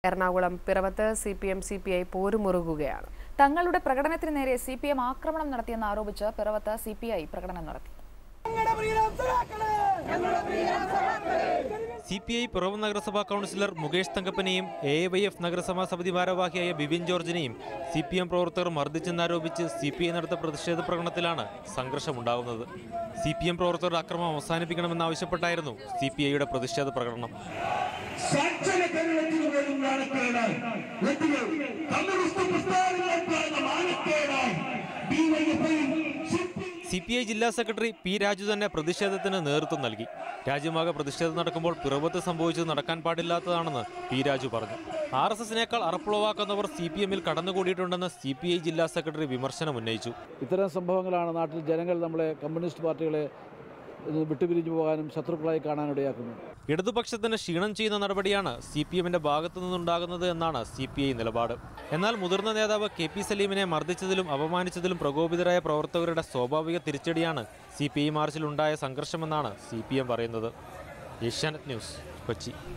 എറണാകുളം പിറവത്ത് C P M C P I പോരുമുറുകുകയാണ് തങ്ങളുടെ പ്രകടനത്തിന് നേരെ സി പി എം ആക്രമണം നടത്തിയെന്ന് ആരോപിച്ച് പിറവത്ത് സി പി ഐ പ്രകടനം നടത്തി സി പി ഐ പിറവം നഗരസഭാ കൗൺസിലർ മുകേഷ് തങ്കപ്പനെയും എ വൈ എഫ് നഗരസഭാ സമിതി ഭാരവാഹിയായ ബിബിൻ ജോർജിനെയും സി പി എം പ്രവർത്തകർ മർദ്ദിച്ചെന്നാരോപിച്ച് സി പി ഐ നടത്തിയ പ്രതിഷേധ പ്രകടനത്തിലാണ് സംഘർഷമുണ്ടാകുന്നത് സി പി എം പ്രവർത്തകർ അക്രമം അവസാനിപ്പിക്കണമെന്നാവശ്യപ്പെട്ടായിരുന്നു സി പി ഐയുടെ പ്രതിഷേധ പ്രകടനം സാക്ഷര കേരളത്തിന് പോലും നാണക്കേടായി എത്തുകൾ കമ്മ്യൂണിസ്റ്റ് പ്രസ്ഥാനങ്ങൾക്കാണ് നാണക്കേടായി ഡിവൈഎഫ്ഐയും സി പി ഐ ജില്ലാ സെക്രട്ടറി പി രാജു തന്നെ പ്രതിഷേധത്തിന് നേതൃത്വം നൽകി രാജ്യമാകെ പ്രതിഷേധം നടക്കുമ്പോൾ പിറവത്ത് സംഭവിച്ചത് നടക്കാൻ പാടില്ലാത്തതാണെന്ന് പി രാജു പറഞ്ഞു ആർ എസ് എസിനേക്കാൾ അറപ്പുളവാക്കുന്നവർ സി പി എമ്മിൽ കടന്നുകൂടിയിട്ടുണ്ടെന്ന് സി പി ഐ ജില്ലാ സെക്രട്ടറി വിമർശനം ഉന്നയിച്ചു ഇത്തരം സംഭവങ്ങളാണ് നാട്ടിൽ ജനങ്ങൾ നമ്മളെ കമ്മ്യൂണിസ്റ്റ് പാർട്ടികളെ ഇത് വിട്ടുപിരിഞ്ഞു പോകാനും ശത്രുക്കളായി കാണാനിടയാക്കുന്നത് ഇടതുപക്ഷത്തിന് ക്ഷീണം ചെയ്യുന്ന നടപടിയാണ് സി പി എമ്മിന്റെ ഭാഗത്തു നിന്നുണ്ടാകുന്നത് എന്നാണ് സി പി ഐ നിലപാട് എന്നാൽ മുതിർന്ന നേതാവ് കെ പി സലീമിനെ മർദ്ദിച്ചതിലും അപമാനിച്ചതിലും പ്രകോപിതരായ പ്രവർത്തകരുടെ സ്വാഭാവിക തിരിച്ചടിയാണ് സി പി ഐ മാർച്ചിലുണ്ടായ സംഘർഷമെന്നാണ് സി പി എം പറയുന്നത് ഏഷ്യാനെറ്റ് ന്യൂസ് കൊച്ചി